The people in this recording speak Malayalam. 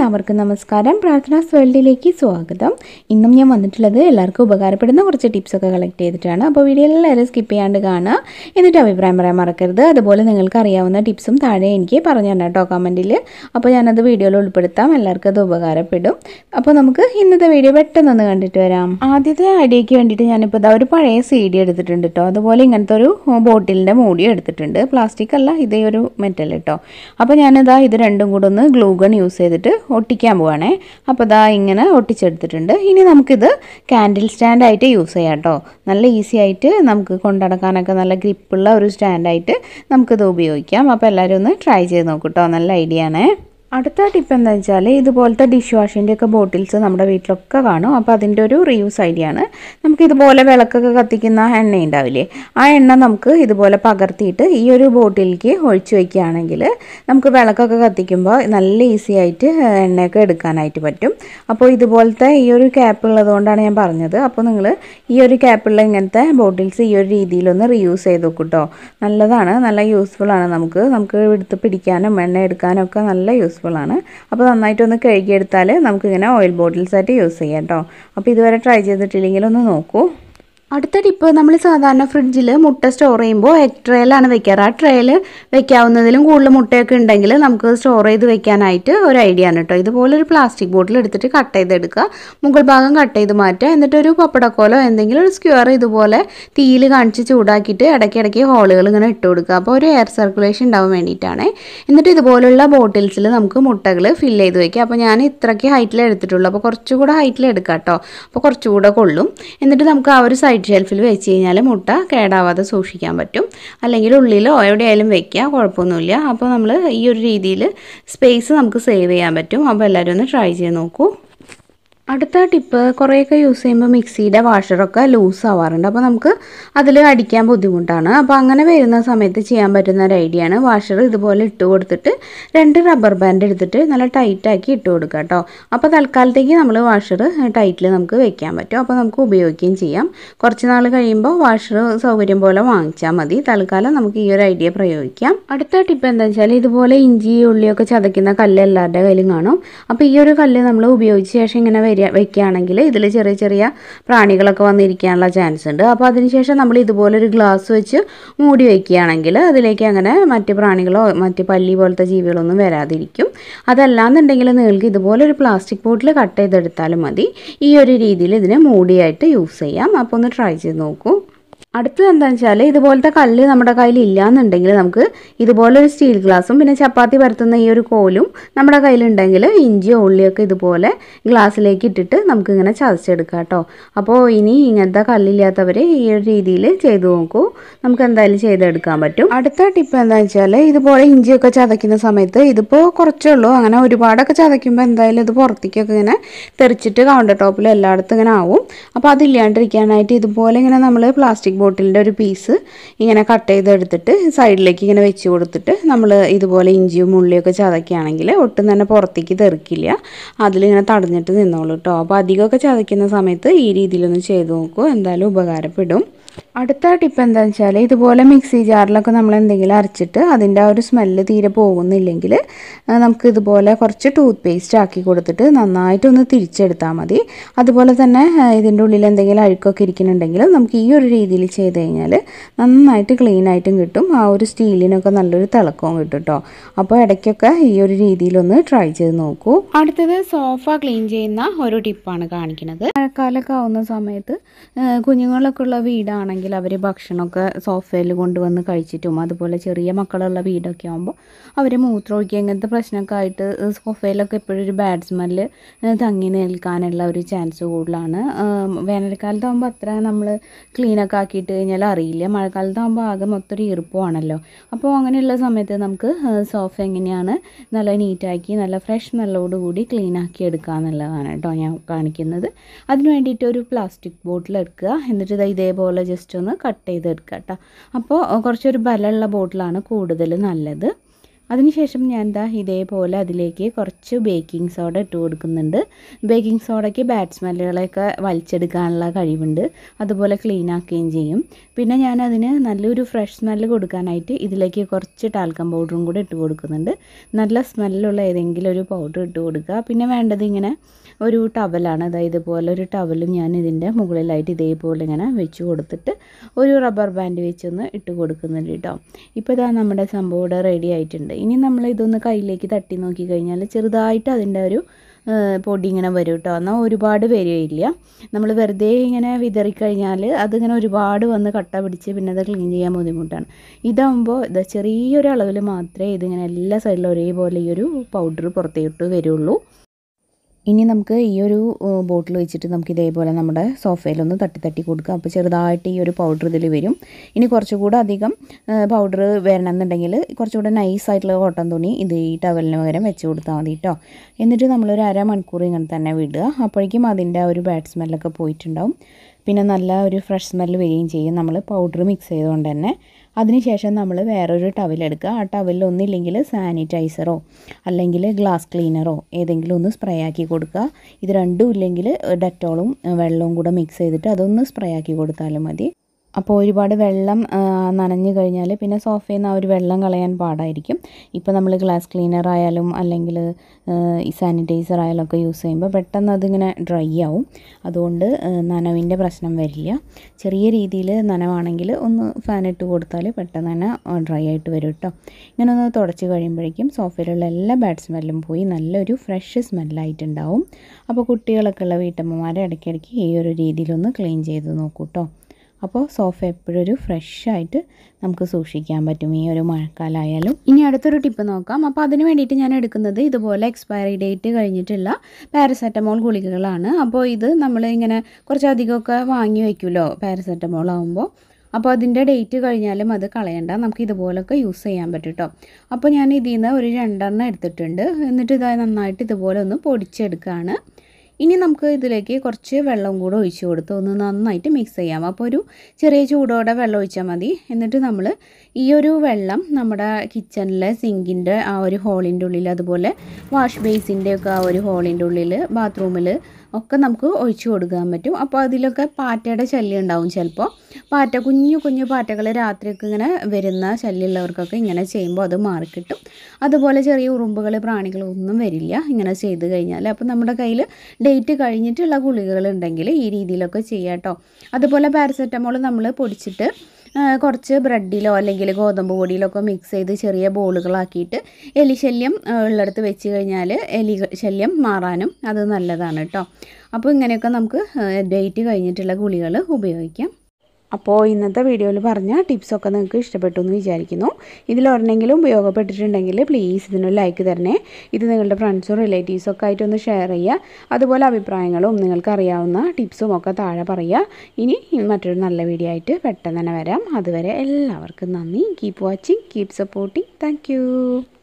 എല്ലാവർക്കും നമസ്കാരം പ്രാർത്ഥനാസ് വേൾഡിലേക്ക് സ്വാഗതം ഇന്നും ഞാൻ വന്നിട്ടുള്ളത് എല്ലാവർക്കും ഉപകാരപ്പെടുന്ന കുറച്ച് ടിപ്സൊക്കെ കളക്ട് ചെയ്തിട്ടാണ് അപ്പോൾ വീഡിയോ എല്ലാവരും സ്കിപ്പ് ചെയ്യാണ്ട് കാണുക എന്നിട്ട് അഭിപ്രായം പറയാൻ മറക്കരുത് അതുപോലെ നിങ്ങൾക്ക് അറിയാവുന്ന ടിപ്സും താഴെ എനിക്ക് പറഞ്ഞു തരണം കേട്ടോ കമൻറ്റിൽ അപ്പോൾ ഞാനത് വീഡിയോയിൽ ഉൾപ്പെടുത്താം എല്ലാവർക്കും അത് ഉപകാരപ്പെടും അപ്പോൾ നമുക്ക് ഇന്നത്തെ വീഡിയോ പെട്ടെന്നൊന്ന് കണ്ടിട്ട് വരാം ആദ്യത്തെ ഐഡിയയ്ക്ക് വേണ്ടിയിട്ട് ഞാനിപ്പോൾ ഇതാ ഒരു പഴയ സി ഡി എടുത്തിട്ടുണ്ട് കേട്ടോ അതുപോലെ ഇങ്ങനത്തെ ഒരു ബോട്ടിലിൻ്റെ മൂടി എടുത്തിട്ടുണ്ട് പ്ലാസ്റ്റിക് അല്ല ഇതേ ഒരു മെറ്റൽ കേട്ടോ അപ്പോൾ ഞാനിതാ ഇത് രണ്ടും കൂടെ ഒന്ന് ഗ്ലൂ ഗൺ യൂസ് ചെയ്തിട്ട് ഒട്ടിക്കാൻ പോവാണേ അപ്പോൾ ഇതാ ഇങ്ങനെ ഒട്ടിച്ചെടുത്തിട്ടുണ്ട് ഇനി നമുക്കിത് കാൻഡിൽ സ്റ്റാൻഡായിട്ട് യൂസ് ചെയ്യാം കേട്ടോ നല്ല ഈസി ആയിട്ട് നമുക്ക് കൊണ്ടടക്കാനൊക്കെ നല്ല ഗ്രിപ്പുള്ള ഒരു സ്റ്റാൻഡായിട്ട് നമുക്കിത് ഉപയോഗിക്കാം അപ്പോൾ എല്ലാവരും ഒന്ന് ട്രൈ ചെയ്ത് നോക്കൂ കേട്ടോ നല്ല ഐഡിയ ആണേ അടുത്ത ടിപ്പ് എന്താ വെച്ചാൽ ഇതുപോലത്തെ ഡിഷ് വാഷിൻ്റെ ഒക്കെ ബോട്ടിൽസ് നമ്മുടെ വീട്ടിലൊക്കെ കാണും അപ്പോൾ അതിൻ്റെ ഒരു റീയൂസ് ഐഡിയ ആണ് നമുക്ക് ഇതുപോലെ വിളക്കൊക്കെ കത്തിക്കുന്ന എണ്ണ ഉണ്ടാവില്ലേ ആ എണ്ണ നമുക്ക് ഇതുപോലെ പകർത്തിയിട്ട് ഈ ഒരു ബോട്ടിലേക്ക് ഒഴിച്ചു വയ്ക്കുകയാണെങ്കിൽ നമുക്ക് വിളക്കൊക്കെ കത്തിക്കുമ്പോൾ നല്ല ഈസി ആയിട്ട് എണ്ണയൊക്കെ എടുക്കാനായിട്ട് പറ്റും അപ്പോൾ ഇതുപോലത്തെ ഈ ഒരു ക്യാപ്പ് ഉള്ളതുകൊണ്ടാണ് ഞാൻ പറഞ്ഞത് അപ്പോൾ നിങ്ങൾ ഈ ഒരു ക്യാപ്പുള്ള ഇങ്ങനത്തെ ബോട്ടിൽസ് ഈ ഒരു രീതിയിലൊന്ന് റീയൂസ് ചെയ്ത് നോക്കൂ കേട്ടോ നല്ലതാണ് നല്ല യൂസ്ഫുൾ ആണ് നമുക്ക് നമുക്ക് എടുത്ത് പിടിക്കാനും എണ്ണ എടുക്കാനും ഒക്കെ നല്ല യൂസ്ഫുൾ ആണ് അപ്പോൾ നന്നായിട്ടൊന്ന് കഴുകിയെടുത്താൽ നമുക്കിങ്ങനെ ഓയിൽ ബോട്ടിൽസ് ആയിട്ട് യൂസ് ചെയ്യാം കേട്ടോ അപ്പോൾ ഇതുവരെ ട്രൈ ചെയ്തിട്ടില്ലെങ്കിൽ ഒന്ന് നോക്കൂ അടുത്ത ടിപ്പ് നമ്മൾ സാധാരണ ഫ്രിഡ്ജിൽ മുട്ട സ്റ്റോർ ചെയ്യുമ്പോൾ എഗ് ട്രേയിലാണ് വെക്കാറ് ആ ട്രേയിൽ വെക്കാവുന്നതിലും കൂടുതൽ മുട്ടയൊക്കെ ഉണ്ടെങ്കിൽ നമുക്ക് സ്റ്റോർ ചെയ്ത് വെക്കാനായിട്ട് ഒരു ഐഡിയ ആണ് കേട്ടോ ഇതുപോലെ ഒരു പ്ലാസ്റ്റിക് ബോട്ടിൽ എടുത്തിട്ട് കട്ട് ചെയ്തെടുക്കുക മുകൾ ഭാഗം കട്ട് ചെയ്ത് മാറ്റുക എന്നിട്ട് ഒരു പപ്പടക്കോലോ എന്തെങ്കിലും ഒരു സ്ക്വയർ ഇതുപോലെ തീയിൽ കാണിച്ച് ചൂടാക്കിയിട്ട് ഇടയ്ക്കിടയ്ക്ക് ഹോളുകൾ ഇങ്ങനെ ഇട്ട് കൊടുക്കുക അപ്പോൾ ഒരു എയർ സർക്കുലേഷൻ ഉണ്ടാവാൻ വേണ്ടിയിട്ടാണ് എന്നിട്ട് ഇതുപോലുള്ള ബോട്ടിൽസിൽ നമുക്ക് മുട്ടകൾ ഫില്ല് ചെയ്ത് വെക്കുക അപ്പോൾ ഞാൻ ഇത്രയ്ക്ക് ഹൈറ്റിൽ എടുത്തിട്ടുള്ളൂ അപ്പോൾ കുറച്ചുകൂടെ ഹൈറ്റിൽ എടുക്കാം കേട്ടോ അപ്പോൾ കുറച്ചുകൂടെ കൊള്ളും എന്നിട്ട് നമുക്ക് ആ ഒരു സൈഡ് ഷെൽഫിൽ വെച്ച് കഴിഞ്ഞാൽ മുട്ട കേടാവാതെ സൂക്ഷിക്കാൻ പറ്റും അല്ലെങ്കിൽ ഉള്ളിലോ എവിടെയായാലും വെക്കുക കുഴപ്പമൊന്നുമില്ല അപ്പോൾ നമ്മൾ ഈ ഒരു രീതിയിൽ സ്പേസ് നമുക്ക് സേവ് ചെയ്യാൻ പറ്റും അപ്പോൾ എല്ലാവരും ഒന്ന് ട്രൈ ചെയ്ത് നോക്കൂ അടുത്ത ടിപ്പ് കുറേയൊക്കെ യൂസ് ചെയ്യുമ്പോൾ മിക്സിയുടെ വാഷറൊക്കെ ലൂസ് ആവാറുണ്ട് അപ്പോൾ നമുക്ക് അതിൽ അടിക്കാൻ ബുദ്ധിമുട്ടാണ് അപ്പോൾ അങ്ങനെ വരുന്ന സമയത്ത് ചെയ്യാൻ പറ്റുന്ന ഒരു ഐഡിയ ആണ് വാഷർ ഇതുപോലെ ഇട്ട് കൊടുത്തിട്ട് രണ്ട് റബ്ബർ ബാൻഡ് എടുത്തിട്ട് നല്ല ടൈറ്റാക്കി ഇട്ട് കൊടുക്കുക കേട്ടോ അപ്പോൾ തൽക്കാലത്തേക്ക് നമ്മൾ വാഷർ ടൈറ്റിൽ നമുക്ക് വെക്കാൻ പറ്റും അപ്പോൾ നമുക്ക് ഉപയോഗിക്കുകയും ചെയ്യാം കുറച്ച് നാൾ കഴിയുമ്പോൾ വാഷർ സൗകര്യം പോലെ വാങ്ങിച്ചാൽ മതി തൽക്കാലം നമുക്ക് ഈ ഒരു ഐഡിയ പ്രയോഗിക്കാം അടുത്ത ടിപ്പ് എന്താ വെച്ചാൽ ഇതുപോലെ ഇഞ്ചി ഉള്ളിയൊക്കെ ചതയ്ക്കുന്ന കല്ല് എല്ലാവരുടെ കയ്യിലും കാണും അപ്പോൾ ഈ ഒരു കല്ല് നമ്മൾ ഉപയോഗിച്ച ശേഷം ഇങ്ങനെ വരിക വെക്കുകയാണെങ്കിൽ ഇതിൽ ചെറിയ ചെറിയ പ്രാണികളൊക്കെ വന്നിരിക്കാനുള്ള ചാൻസ് ഉണ്ട് അപ്പോൾ അതിനുശേഷം നമ്മൾ ഇതുപോലെ ഒരു ഗ്ലാസ് വെച്ച് മൂടി വയ്ക്കുകയാണെങ്കിൽ അതിലേക്ക് അങ്ങനെ മറ്റ് പ്രാണികളോ മറ്റ് പല്ലി പോലത്തെ ജീവികളൊന്നും വരാതിരിക്കും അതല്ലാന്നുണ്ടെങ്കിൽ നിങ്ങൾക്ക് ഇതുപോലെ ഒരു പ്ലാസ്റ്റിക് ബോട്ടിൽ കട്ട് ചെയ്തെടുത്താലും മതി ഈ ഒരു രീതിയിൽ ഇതിനെ മൂടിയായിട്ട് യൂസ് ചെയ്യാം അപ്പോൾ ഒന്ന് ട്രൈ ചെയ്ത് നോക്കൂ അടുത്തത് എന്താണെന്ന് വെച്ചാൽ ഇതുപോലത്തെ കല്ല് നമ്മുടെ കയ്യിൽ ഇല്ലയെന്നുണ്ടെങ്കിൽ നമുക്ക് ഇതുപോലെ ഒരു സ്റ്റീൽ ഗ്ലാസും പിന്നെ ചപ്പാത്തി പരത്തുന്ന ഈ ഒരു കോലും നമ്മുടെ കയ്യിലുണ്ടെങ്കിൽ ഇഞ്ചിയോ ഉള്ളിയൊക്കെ ഇതുപോലെ ഗ്ലാസ്സിലേക്ക് ഇട്ടിട്ട് നമുക്കിങ്ങനെ ചതച്ചെടുക്കാം കേട്ടോ അപ്പോൾ ഇനി ഇങ്ങനത്തെ കല്ലില്ലാത്തവർ ഈ ഒരു രീതിയിൽ ചെയ്തു നോക്കൂ നമുക്ക് എന്തായാലും ചെയ്തെടുക്കാൻ പറ്റും അടുത്ത ടിപ്പ് എന്താണെന്ന് വെച്ചാൽ ഇതുപോലെ ഇഞ്ചിയൊക്കെ ചതയ്ക്കുന്ന സമയത്ത് ഇതിപ്പോൾ കുറച്ചേ ഉള്ളൂ അങ്ങനെ ഒരുപാടൊക്കെ ചതയ്ക്കുമ്പോൾ എന്തായാലും ഇത് പുറത്തേക്കൊക്കെ ഇങ്ങനെ തെറിച്ചിട്ട് കൗണ്ടർ ടോപ്പിൽ എല്ലായിടത്തും ഇങ്ങനെ ആവും അപ്പോൾ അതില്ലാണ്ടിരിക്കാനായിട്ട് ഇതുപോലെ ഇങ്ങനെ നമ്മൾ പ്ലാസ്റ്റിക് ബോട്ടിലിൻ്റെ ഒരു പീസ് ഇങ്ങനെ കട്ട് ചെയ്തെടുത്തിട്ട് സൈഡിലേക്ക് ഇങ്ങനെ വെച്ച് കൊടുത്തിട്ട് നമ്മൾ ഇതുപോലെ ഇഞ്ചിയും ഉള്ളിയൊക്കെ ചതയ്ക്കുകയാണെങ്കിൽ ഒട്ടും തന്നെ പുറത്തേക്ക് തെറിക്കില്ല അതിലിങ്ങനെ തടഞ്ഞിട്ട് നിന്നോളൂ കേട്ടോ അപ്പോൾ അധികമൊക്കെ ചതയ്ക്കുന്ന സമയത്ത് ഈ രീതിയിലൊന്ന് ചെയ്ത് നോക്കൂ എന്തായാലും ഉപകാരപ്പെടും അടുത്ത ടിപ്പ് എന്താണെന്ന് വെച്ചാൽ ഇതുപോലെ മിക്സി ജാറിലൊക്കെ നമ്മൾ എന്തെങ്കിലും അരച്ചിട്ട് അതിൻ്റെ ആ ഒരു സ്മെല്ല് തീരെ പോകുന്നില്ലെങ്കിൽ നമുക്ക് ഇതുപോലെ കുറച്ച് ടൂത്ത് പേസ്റ്റ് ആക്കി കൊടുത്തിട്ട് നന്നായിട്ടൊന്ന് തിരിച്ചെടുത്താൽ മതി അതുപോലെ തന്നെ ഇതിൻ്റെ ഉള്ളിൽ എന്തെങ്കിലും അഴുക്കൊക്കെ ഇരിക്കുന്നുണ്ടെങ്കിൽ നമുക്ക് ഈ ഒരു രീതിയിൽ ചെയ്ത് കഴിഞ്ഞാൽ നന്നായിട്ട് ക്ലീൻ ആയിട്ടും കിട്ടും ആ ഒരു സ്റ്റീലിനൊക്കെ നല്ലൊരു തിളക്കവും കിട്ടും കേട്ടോ അപ്പോൾ ഇടയ്ക്കൊക്കെ ഈ ഒരു രീതിയിലൊന്ന് ട്രൈ ചെയ്ത് നോക്കൂ അടുത്തത് സോഫ ക്ലീൻ ചെയ്യുന്ന ഒരു ടിപ്പാണ് കാണിക്കുന്നത് മഴക്കാലമൊക്കെ ആവുന്ന സമയത്ത് കുഞ്ഞുങ്ങളൊക്കെ ഉള്ള വീടാണെങ്കിൽ അവർ ഭക്ഷണമൊക്കെ സോഫയിൽ കൊണ്ടുവന്ന് കഴിച്ചിട്ടും അതുപോലെ ചെറിയ മക്കളുള്ള വീടൊക്കെ ആകുമ്പോൾ അവർ മൂത്രമൊഴിക്കുക ഇങ്ങനത്തെ പ്രശ്നമൊക്കെ ആയിട്ട് സോഫയിലൊക്കെ എപ്പോഴും ഒരു ബാഡ് സ്മെല്ല് തങ്ങി നിൽക്കാനുള്ള ഒരു ചാൻസ് കൂടുതലാണ് വേനൽക്കാലത്താകുമ്പോൾ അത്ര നമ്മൾ ക്ലീനൊക്കെ ആക്കിയിട്ട് കഴിഞ്ഞാൽ അറിയില്ല മഴക്കാലത്താകുമ്പോൾ ആകെ മൊത്തം ഒരു ഈർപ്പമാണല്ലോ അപ്പോൾ അങ്ങനെയുള്ള സമയത്ത് നമുക്ക് സോഫ എങ്ങനെയാണ് നല്ല നീറ്റാക്കി നല്ല ഫ്രഷ് നല്ലോടുകൂടി ക്ലീൻ ആക്കി എടുക്കുക എന്നുള്ളതാണ് കേട്ടോ ഞാൻ കാണിക്കുന്നത് അതിന് വേണ്ടിയിട്ട് ഒരു പ്ലാസ്റ്റിക് ബോട്ടിൽ എടുക്കുക എന്നിട്ട് ഇത് ഇതേപോലെ ജസ്റ്റ് ഒന്ന് കട്ട് ചെയ്തെടുക്കുക കേട്ടോ അപ്പോൾ കുറച്ചൊരു ബലമുള്ള ബോട്ടിലാണ് കൂടുതൽ നല്ലത് അതിനുശേഷം ഞാൻ എന്താ ഇതേപോലെ അതിലേക്ക് കുറച്ച് ബേക്കിംഗ് സോഡ ഇട്ട് കൊടുക്കുന്നുണ്ട് ബേക്കിംഗ് സോഡയ്ക്ക് ബാഡ് സ്മെല്ലുകളൊക്കെ വലിച്ചെടുക്കാനുള്ള കഴിവുണ്ട് അതുപോലെ ക്ലീൻ ആക്കുകയും ചെയ്യും പിന്നെ ഞാൻ അതിന് നല്ലൊരു ഫ്രഷ് സ്മെല്ല് കൊടുക്കാനായിട്ട് ഇതിലേക്ക് കുറച്ച് ടാൽക്കം പൗഡറും കൂടെ ഇട്ട് കൊടുക്കുന്നുണ്ട് നല്ല സ്മെല്ലുള്ള ഏതെങ്കിലും ഒരു പൗഡർ ഇട്ട് കൊടുക്കുക പിന്നെ വേണ്ടത് ഇങ്ങനെ ഒരു ടവലാണ് അതായത് ഇതുപോലെ ഒരു ടവലും ഞാൻ ഇതിൻ്റെ മുകളിലായിട്ട് ഇതേപോലെ ഇങ്ങനെ വെച്ച് കൊടുത്തിട്ട് ഒരു റബ്ബർ ബാൻഡ് വെച്ചൊന്ന് ഇട്ട് കൊടുക്കുന്നുണ്ട് കേട്ടോ ഇപ്പോൾ ഇതാ നമ്മുടെ സംഭവം ഇവിടെ റെഡി ആയിട്ടുണ്ട് ഇനി നമ്മൾ ഇതൊന്ന് കയ്യിലേക്ക് തട്ടി നോക്കി കഴിഞ്ഞാൽ ചെറുതായിട്ട് അതിൻ്റെ ഒരു പൊടി ഇങ്ങനെ വരും കേട്ടോ എന്നാൽ ഒരുപാട് വരികയില്ല നമ്മൾ വെറുതെ ഇങ്ങനെ വിതറിക്കഴിഞ്ഞാൽ അതിങ്ങനെ ഒരുപാട് വന്ന് കട്ട പിടിച്ച് പിന്നെ അത് ക്ലീൻ ചെയ്യാൻ ബുദ്ധിമുട്ടാണ് ഇതാകുമ്പോൾ ഇത് ചെറിയൊരു അളവിൽ മാത്രമേ ഇതിങ്ങനെ എല്ലാ സൈഡിലും ഒരേപോലെ ഈ ഒരു പൗഡർ പുറത്തേട്ട് വരുള്ളൂ ഇനി നമുക്ക് ഈ ഒരു ബോട്ടിൽ വെച്ചിട്ട് നമുക്ക് ഇതേപോലെ നമ്മുടെ സോഫയിലൊന്ന് തട്ടി തട്ടി കൊടുക്കാം അപ്പോൾ ചെറുതായിട്ട് ഈ ഒരു പൗഡർ ഇതിൽ വരും ഇനി കുറച്ചുകൂടെ അധികം പൗഡർ വരണമെന്നുണ്ടെങ്കിൽ കുറച്ചുകൂടെ നൈസായിട്ടുള്ള കോട്ടൺ തുണി ഇത് ഈ ടവലിന് പകരം വെച്ച് കൊടുത്താൽ മതി കേട്ടോ എന്നിട്ട് നമ്മളൊരു അരമണിക്കൂർ ഇങ്ങനെ തന്നെ വിടുക അപ്പോഴേക്കും അതിൻ്റെ ആ ഒരു ബാഡ് സ്മെല്ലൊക്കെ പോയിട്ടുണ്ടാവും പിന്നെ നല്ല ഒരു ഫ്രഷ് സ്മെല്ല് വരികയും ചെയ്യും നമ്മൾ പൗഡർ മിക്സ് ചെയ്തുകൊണ്ട് തന്നെ അതിനുശേഷം നമ്മൾ വേറൊരു ടവലെടുക്കുക ആ ടവലിൽ ഒന്നില്ലെങ്കിൽ സാനിറ്റൈസറോ അല്ലെങ്കിൽ ഗ്ലാസ് ക്ലീനറോ ഏതെങ്കിലും ഒന്ന് സ്പ്രേ ആക്കി കൊടുക്കുക ഇത് രണ്ടും ഇല്ലെങ്കിൽ ഡെറ്റോളും വെള്ളവും കൂടെ മിക്സ് ചെയ്തിട്ട് അതൊന്ന് സ്പ്രേ ആക്കി കൊടുത്താലും മതി അപ്പോൾ ഒരുപാട് വെള്ളം നനഞ്ഞു കഴിഞ്ഞാൽ പിന്നെ സോഫയിൽ നിന്ന് ആ ഒരു വെള്ളം കളയാൻ പാടായിരിക്കും ഇപ്പോൾ നമ്മൾ ഗ്ലാസ് ക്ലീനർ ആയാലും അല്ലെങ്കിൽ ഈ സാനിറ്റൈസർ ആയാലും ഒക്കെ യൂസ് ചെയ്യുമ്പോൾ പെട്ടെന്ന് അതിങ്ങനെ ഡ്രൈ ആവും അതുകൊണ്ട് നനവിൻ്റെ പ്രശ്നം വരില്ല ചെറിയ രീതിയിൽ നനവാണെങ്കിൽ ഒന്ന് ഫാൻ ഇട്ട് കൊടുത്താൽ പെട്ടെന്ന് തന്നെ ഡ്രൈ ആയിട്ട് വരും കേട്ടോ ഇങ്ങനെ ഒന്ന് തുടച്ച് കഴിയുമ്പോഴേക്കും സോഫയിലുള്ള എല്ലാ ബാഡ് സ്മെല്ലും പോയി നല്ലൊരു ഫ്രഷ് സ്മെല്ലായിട്ടുണ്ടാവും അപ്പോൾ കുട്ടികളൊക്കെ ഉള്ള വീട്ടമ്മമാരെ ഇടയ്ക്കിടയ്ക്ക് ഈ ഒരു രീതിയിലൊന്ന് ക്ലീൻ ചെയ്ത് നോക്കൂ കേട്ടോ അപ്പോൾ സോഫ എപ്പോഴും ഒരു ഫ്രഷ് ആയിട്ട് നമുക്ക് സൂക്ഷിക്കാൻ പറ്റും ഈ ഒരു മഴക്കാലമായാലും ഇനി അടുത്തൊരു ടിപ്പ് നോക്കാം അപ്പോൾ അതിന് വേണ്ടിയിട്ട് ഞാൻ എടുക്കുന്നത് ഇതുപോലെ എക്സ്പയറി ഡേറ്റ് കഴിഞ്ഞിട്ടുള്ള പാരസെറ്റമോൾ ഗുളികകളാണ് അപ്പോൾ ഇത് നമ്മൾ ഇങ്ങനെ കുറച്ചധികമൊക്കെ വാങ്ങി വയ്ക്കുമല്ലോ പാരസെറ്റമോൾ ആകുമ്പോൾ അപ്പോൾ അതിൻ്റെ ഡേറ്റ് കഴിഞ്ഞാലും അത് കളയണ്ട നമുക്ക് ഇതുപോലൊക്കെ യൂസ് ചെയ്യാൻ പറ്റും കേട്ടോ അപ്പോൾ ഞാൻ ഇതിൽ നിന്ന് ഒരു രണ്ടെണ്ണം എടുത്തിട്ടുണ്ട് എന്നിട്ട് ഇതായി നന്നായിട്ട് ഇതുപോലെ ഒന്ന് പൊടിച്ചെടുക്കുകയാണ് ഇനി നമുക്ക് ഇതിലേക്ക് കുറച്ച് വെള്ളം കൂടെ ഒഴിച്ച് കൊടുത്ത് ഒന്ന് നന്നായിട്ട് മിക്സ് ചെയ്യാം അപ്പോൾ ഒരു ചെറിയ ചൂടോടെ വെള്ളം ഒഴിച്ചാൽ മതി എന്നിട്ട് നമ്മൾ ഈ ഒരു വെള്ളം നമ്മുടെ കിച്ചണിലെ സിങ്കിൻ്റെ ആ ഒരു ഹോളിൻ്റെ ഉള്ളിൽ അതുപോലെ വാഷ് ബേസിൻ്റെ ഒക്കെ ആ ഒരു ഹോളിൻ്റെ ഉള്ളിൽ ബാത്റൂമിൽ ഒക്കെ നമുക്ക് ഒഴിച്ചു കൊടുക്കാൻ പറ്റും അപ്പോൾ അതിലൊക്കെ പാറ്റയുടെ ശല്യം ഉണ്ടാവും ചിലപ്പോൾ പാറ്റ കുഞ്ഞു കുഞ്ഞു പാറ്റകൾ രാത്രിയൊക്കെ ഇങ്ങനെ വരുന്ന ശല്യമുള്ളവർക്കൊക്കെ ഇങ്ങനെ ചെയ്യുമ്പോൾ അത് മാറിക്കിട്ടും അതുപോലെ ചെറിയ ഉറുമ്പുകൾ പ്രാണികൾ ഒന്നും വരില്ല ഇങ്ങനെ ചെയ്ത് കഴിഞ്ഞാൽ അപ്പോൾ നമ്മുടെ കയ്യിൽ ഡേറ്റ് കഴിഞ്ഞിട്ടുള്ള ഗുളികകൾ ഉണ്ടെങ്കിൽ ഈ രീതിയിലൊക്കെ ചെയ്യാം കേട്ടോ അതുപോലെ പാരസെറ്റമോൾ നമ്മൾ പൊടിച്ചിട്ട് കുറച്ച് ബ്രെഡിലോ അല്ലെങ്കിൽ ഗോതമ്പ് പൊടിയിലൊക്കെ മിക്സ് ചെയ്ത് ചെറിയ ബോളുകളാക്കിയിട്ട് എലിശല്യം ഉള്ളിടത്ത് വെച്ച് കഴിഞ്ഞാൽ എലി ശല്യം മാറാനും അത് നല്ലതാണ് കേട്ടോ അപ്പോൾ ഇങ്ങനെയൊക്കെ നമുക്ക് ഡേറ്റ് കഴിഞ്ഞിട്ടുള്ള ഗുളികൾ ഉപയോഗിക്കാം അപ്പോൾ ഇന്നത്തെ വീഡിയോയിൽ പറഞ്ഞ ടിപ്സൊക്കെ നിങ്ങൾക്ക് ഇഷ്ടപ്പെട്ടു എന്ന് വിചാരിക്കുന്നു ഇതിലൊരെണ്ണെങ്കിലും ഉപയോഗപ്പെട്ടിട്ടുണ്ടെങ്കിൽ പ്ലീസ് ഇതിനൊരു ലൈക്ക് തരണേ ഇത് നിങ്ങളുടെ ഫ്രണ്ട്സും റിലേറ്റീവ്സും ഒക്കെ ആയിട്ടൊന്ന് ഷെയർ ചെയ്യുക അതുപോലെ അഭിപ്രായങ്ങളും നിങ്ങൾക്ക് അറിയാവുന്ന ടിപ്സും ഒക്കെ താഴെ പറയുക ഇനി മറ്റൊരു നല്ല വീഡിയോ ആയിട്ട് പെട്ടെന്ന് തന്നെ വരാം അതുവരെ എല്ലാവർക്കും നന്ദി keep watching keep supporting thank